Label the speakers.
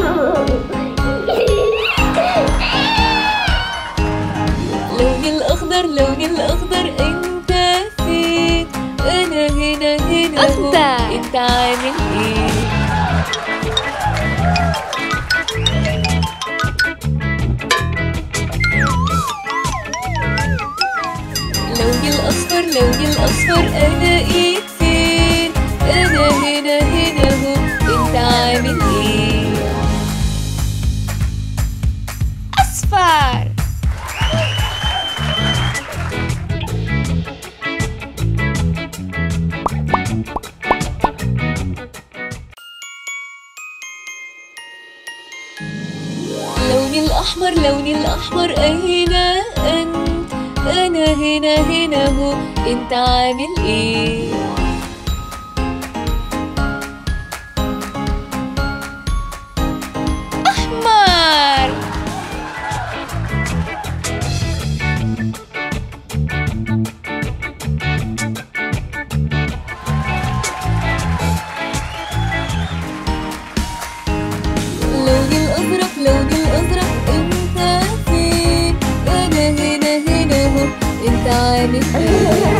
Speaker 1: لوني الأخضر لوني الأخضر أنت فين أنا هنا هنا هو.
Speaker 2: أخضر.
Speaker 1: أنت عامل إيه لوني الأصفر لوني الأصفر أنا إيد فين أنا هنا هنا هو أنت عامل إيه
Speaker 2: أصفر
Speaker 1: لوني الأحمر لوني الأحمر أين أنت أنا هنا هنا هو أنت عامل إيه
Speaker 2: أحمر
Speaker 1: لوني الأزرق لوني الأزرق أنت فين أنا هنا هنا هو أنت عامل إيه